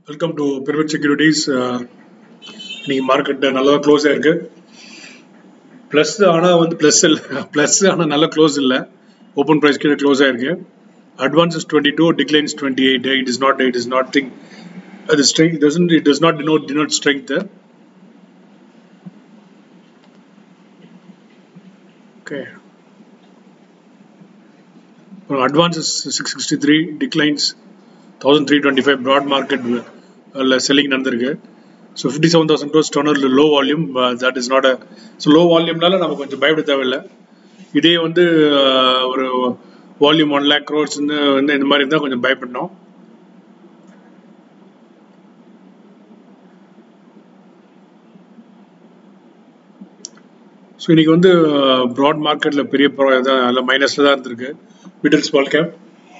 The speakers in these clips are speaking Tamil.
வெல்கம் டு பிரிவெட் செக்யூரிட்டிஸ் இன்னைக்கு மார்க்கெட் நல்லா க்ளோஸ் ஆயிருக்கு ப்ளஸ் ஆனால் வந்து ப்ளஸ் இல்லை ப்ளஸ் ஆனால் நல்ல க்ளோஸ் இல்லை ஓப்பன் ப்ரைஸ் கீழே க்ளோஸ் ஆயிருக்கு advances twenty two declines twenty eight it is not it is not thing அது strength doesn't it does not denote denote strength okay advances six sixty three declines thousand three twenty five broad market selling நடந்திருக்கு so fifty seven thousand crores turnover low volume that is not a so low வால்யூம்னால நம்ம கொஞ்சம் பயப்பட தேவையில்லை இதே வந்து ஒரு வால்யூம் ஒன் லேக் க்ரோர்ஸ் வந்து இந்த மாதிரி இருந்தால் கொஞ்சம் பயப்படணும் ஸோ இன்னைக்கு வந்து ப்ராட் மார்க்கெட்டில் பெரிய தான் அதில் மைனஸில் தான் இருந்திருக்கு மிடில் ஸ்மால் கேப்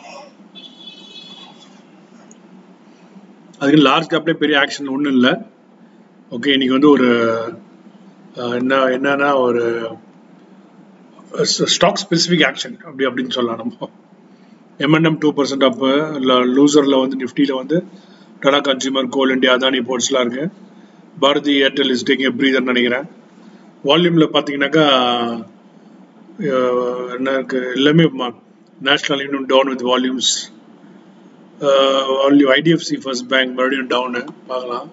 அதுக்கு லார்ஜ் கேப்லேயே பெரிய ஆக்ஷன் ஒன்றும் இல்லை ஓகே இன்னைக்கு வந்து ஒரு என்ன என்னன்னா ஒரு ஸ்டாக் ஸ்பெசிஃபிக் ஆக்ஷன் அப்படி அப்படின்னு சொல்லலாம் நம்ம எம்என்எம் டூ பர்சன்ட் அப்பு இல்லை லூசரில் வந்து நிஃப்டியில் வந்து Tata Consumer Coal India Adani போர்ட்ஸ்லாம் இருக்கு Bharti Airtel is taking breather நினைக்கிறேன் வால்யூமில் பார்த்தீங்கன்னாக்கா என்ன இருக்கு எல்லாமே national union down with volumes value IDFC First Bank மறுபடியும் டவுனு பார்க்கலாம்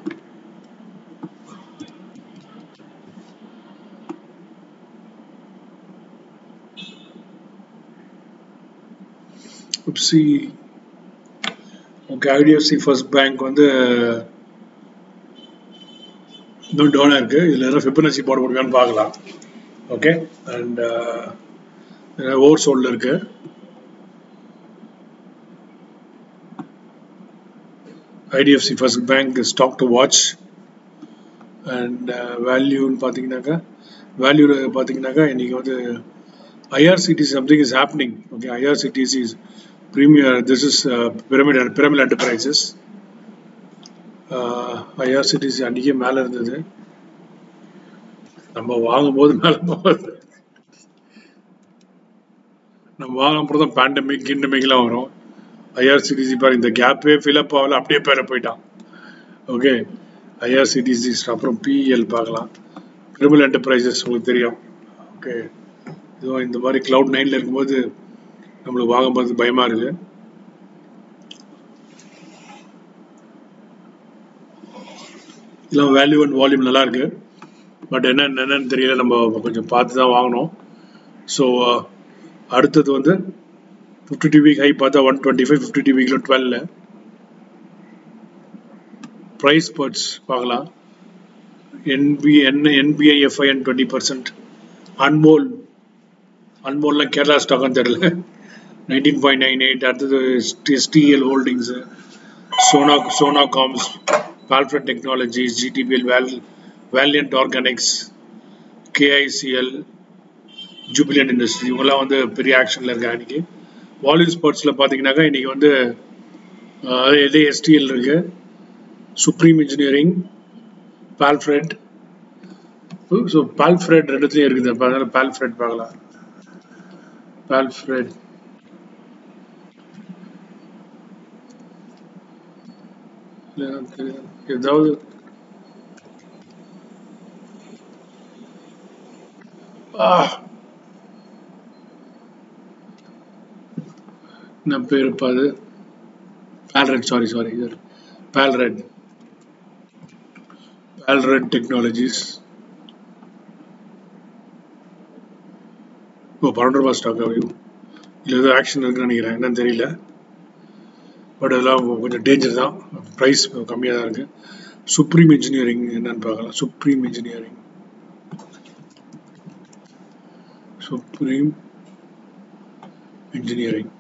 உப்சி ஓகே ஐடிஎஃப்சி ஃபர்ஸ்ட் பேங்க் வந்து இன்னும் டவுனாக இருக்குது இதில் எதாவது ஃபிபனசி போட முடியுமான்னு பார்க்கலாம் ஓகே அண்ட் ஓவர் சோல்டில் இருக்குது IDFC First Bank stock to watch and வேல்யூன்னு பார்த்தீங்கன்னாக்கா வேல்யூ பார்த்தீங்கன்னாக்கா இன்றைக்கி வந்து IRCTC something is happening okay IRCTC is premier this is pyramid pyramid enterprises IRCTC அன்றைக்கே மேலே இருந்தது நம்ம வாங்கும்போது மேலே போகுது நம்ம வாங்கும்போது தான் பேண்டமிக் கிண்டமிக்லாம் வரும் ஐஆர்சிடிசி பாரு இந்த கேப்பே ஃபில்அப் ஆகல அப்படியே பேர போயிட்டான் ஓகே ஐஆர்சிடிசி அப்புறம் பிஎல் பார்க்கலாம் கிரிமினல் என்டர்பிரைசஸ் உங்களுக்கு தெரியும் ஓகே இதுவும் இந்த மாதிரி கிளவுட் நைனில் இருக்கும்போது நம்மளுக்கு வாங்கும்போது பயமாக இருக்குது இதெல்லாம் வேல்யூ அண்ட் வால்யூம் நல்லா இருக்கு பட் என்ன என்னன்னு தெரியல நம்ம கொஞ்சம் பார்த்து தான் வாங்கணும் ஸோ அடுத்தது வந்து ஃபிஃப்டி டூ வீக் ஹை பார்த்தா one twenty five fifty two வீக்கில் டுவெல்ல ப்ரைஸ் பர்ட்ஸ் பார்க்கலாம் NB N NBI FIN twenty percent Anmol அன்மோல்லாம் கேரளா ஸ்டாக்னு தெரியல நைன்டீன் பாயிண்ட் நைன் எயிட் அடுத்தது STL holdings Sona Sona coms பால்ஃபட் technologies GTPL val Valiant Organics KICL Jubilant industry இவங்கெல்லாம் வந்து பெரிய ஆக்ஷனில் இருக்காங்க இன்னைக்கு வால்யூம் ஸ்போர்ட்ஸில் பார்த்தீங்கன்னாக்கா இன்றைக்கி வந்து இதே எஸ்டிஎல் இருக்கு சுப்ரீம் இன்ஜினியரிங் பால்ஃப்ரெட் ஸோ பால்ஃப்ரெட் ரெண்டுத்துலையும் இருக்குது அப்போ அதனால் பால்ஃப்ரெட் பார்க்கலாம் பால்ஃப்ரெட் ஏதாவது என்ன பேர் இருப்பாது பேல்ரெட் சாரி சாரி இது பேல்ரெட் பேல்ரெட் டெக்னாலஜிஸ் ஓ பன்னெண்டு ரூபா ஸ்டாக் ஆகும் இல்லை ஏதோ ஆக்ஷன் இருக்குன்னு நினைக்கிறேன் என்னன்னு தெரியல பட் அதெல்லாம் கொஞ்சம் டேஞ்சர் தான் ப்ரைஸ் கம்மியாக தான் இருக்குது சுப்ரீம் இன்ஜினியரிங் என்னன்னு பார்க்கலாம் Supreme Engineering Supreme Engineering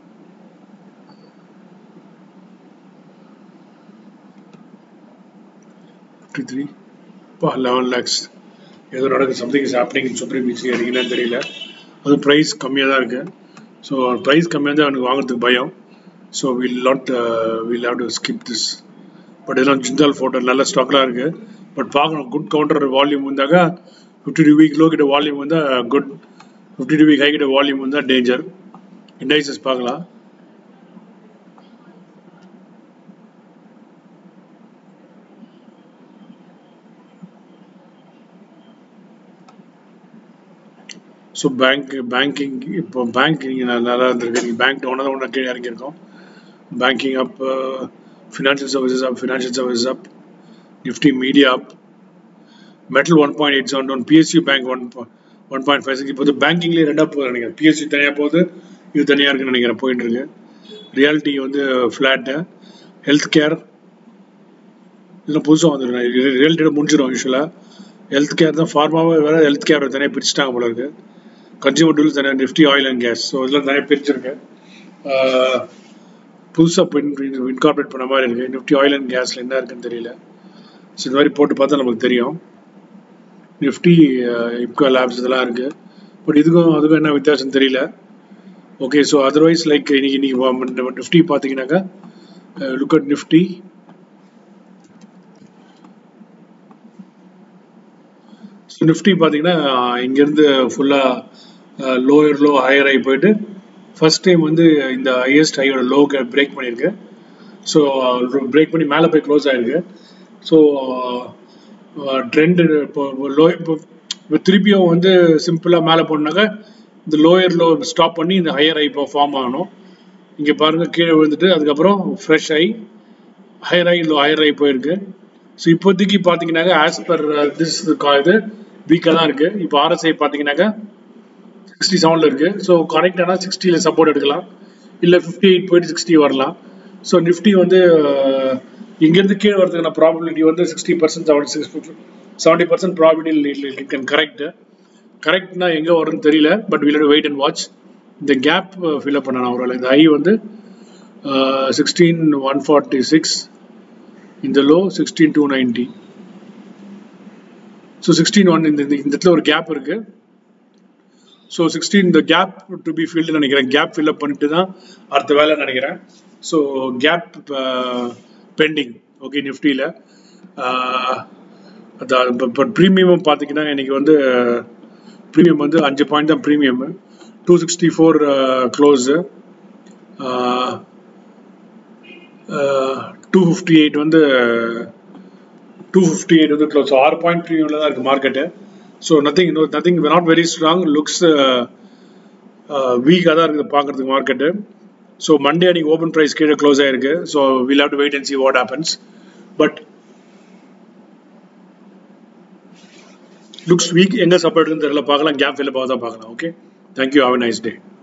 fifty three இப்போ லெவன் லேக்ஸ் ஏதோ நடக்குது something is happening Supreme Engineering என்னன்னு தெரியல அது ப்ரைஸ் கம்மியாக தான் இருக்குது ஸோ ப்ரைஸ் கம்மியாக தான் எனக்கு வாங்குறதுக்கு பயம் so will not will have to skip this but இதெல்லாம் ஜிந்தால் ஃபோட்டோ நல்ல ஸ்டாக்லாம் இருக்குது பட் பார்க்கணும் குட் கவுண்டர் வால்யூம் வந்தாக்கா ஃபிஃப்டி டூ வீக் லோ கிட்ட வால்யூம் வந்தால் good fifty two week high கிட்ட வால்யூம் வந்தால் டேஞ்சர் இண்டைசஸ் பார்க்கலாம் ஸோ பேங்க் பேங்கிங் இப்போ பேங்க் நீங்கள் நல்லா இருந்திருக்கு நீங்கள் பேங்க் ஒன்று ஒன்று கீழே இறங்கியிருக்கோம் banking up financial services up financial services up Nifty media up metal one point eight seven one PSC bank one one point five six இப்போ வந்து பேங்கிங்லேயே ரெண்டாக போகுது நினைக்கிறேன் பிஎஸ்சி தனியாக போகுது இது தனியாக இருக்குன்னு நினைக்கிறேன் போயிட்டு இருக்கு ரியாலிட்டி வந்து ஃப்ளாட்டு ஹெல்த் கேர் இதில் புதுசாக வந்துடும் ரியாலிட்டியோட முடிஞ்சிடும் யூஸ்வலாக ஹெல்த் கேர் தான் ஃபார்மாவே வேறு ஹெல்த் கேர் தனியாக பிரிச்சுட்டாங்க போல இருக்கு கன்சியூமர் டூல் தனியாக Nifty oil and gas so இதெல்லாம் தனியாக பிரிச்சிருக்கு புதுசாக இன்கார்பரேட் பண்ண மாதிரி இருக்குது நிஃப்டி ஆயில் அண்ட் கேஸில் என்ன இருக்குன்னு தெரியல ஸோ இந்த மாதிரி போட்டு பார்த்தா நமக்கு தெரியும் நிஃப்டி இப்கோ லேப்ஸ் இதெல்லாம் இருக்குது பட் இதுக்கும் அதுக்கும் என்ன வித்தியாசம் தெரியல ஓகே ஸோ அதர்வைஸ் லைக் இன்னைக்கு இன்னைக்கு நிஃப்டி பார்த்தீங்கன்னாக்கா look at Nifty so Nifty பார்த்தீங்கன்னா இங்கேருந்து ஃபுல்லாக லோயர் லோ ஹையர் ஆகி போயிட்டு ஃபர்ஸ்ட் டைம் வந்து இந்த ஹையஸ்ட் ஹையோட லோ பிரேக் பண்ணியிருக்கு ஸோ பிரேக் பண்ணி மேலே போய் க்ளோஸ் ஆகிருக்கு ஸோ ட்ரெண்டு இப்போ லோ இப்போ இப்போ திருப்பியும் வந்து சிம்பிளாக மேலே போனாக்கா இந்த லோயர் லோ ஸ்டாப் பண்ணி இந்த ஹையர் ஐ இப்போ ஃபார்ம் ஆகணும் இங்கே பாருங்கள் கீழே விழுந்துட்டு அதுக்கப்புறம் fresh high higher high low higher high போயிருக்கு ஸோ இப்போதைக்கு பார்த்தீங்கன்னாக்கா ஆஸ் பர் திஸ் இது வீக்காக தான் இருக்குது இப்போ ஆர்எஸ்ஐ பார்த்தீங்கன்னாக்கா சிக்ஸ்டி செவனில் இருக்குது ஸோ கரெக்டானா சிக்ஸ்டியில் சப்போர்ட் எடுக்கலாம் இல்லை ஃபிஃப்டி எயிட் போயிட்டு சிக்ஸ்டி வரலாம் ஸோ நிஃப்டி வந்து இங்கேருந்து கீழே வரதுக்கான ப்ராபிலிட்டி வந்து sixty percent seventy six seventy percent probability it can correct கரெக்ட்னா எங்கே வரும்னு தெரியல but will wait and watch இந்த கேப் ஃபில்அப் பண்ணணும் அவரால் இந்த ஐ வந்து சிக்ஸ்டீன் ஒன் ஃபார்ட்டி சிக்ஸ் இந்த low sixteen two ninety so sixteen one இந்த இந்த இடத்துல ஒரு கேப் இருக்கு ஸோ சிக்ஸ்டீன் இந்த கேப் டு பி ஃபில்டு நினைக்கிறேன் கேப் ஃபில்அப் பண்ணிட்டு தான் அடுத்த வேலை நினைக்கிறேன் ஸோ கேப் பெண்டிங் ஓகே நிஃப்டியில் அதான் இப்போ ப்ரீமியம் பார்த்தீங்கன்னா இன்னைக்கு வந்து ப்ரீமியம் வந்து அஞ்சு பாயிண்ட் தான் premium two sixty four close two fifty eight வந்து டூ ஃபிஃப்டி எயிட் வந்து க்ளோஸ் ஆறு பாயிண்ட் ப்ரீமியமில் தான் இருக்குது market so nothing no nothing not very strong looks வீக்காக தான் இருக்குது பார்க்குறதுக்கு மார்க்கெட்டு ஸோ மண்டே அன்றைக்கி ஓப்பன் ப்ரைஸ் கீழே க்ளோஸ் ஆகிருக்கு so will have to wait and see what happens but looks weak எங்கே சப்போர்ட் இருக்குன்னு தெரியல பார்க்கலாம் கேப் வெளில பார்த்து தான் பார்க்கலாம் okay thank you have a nice day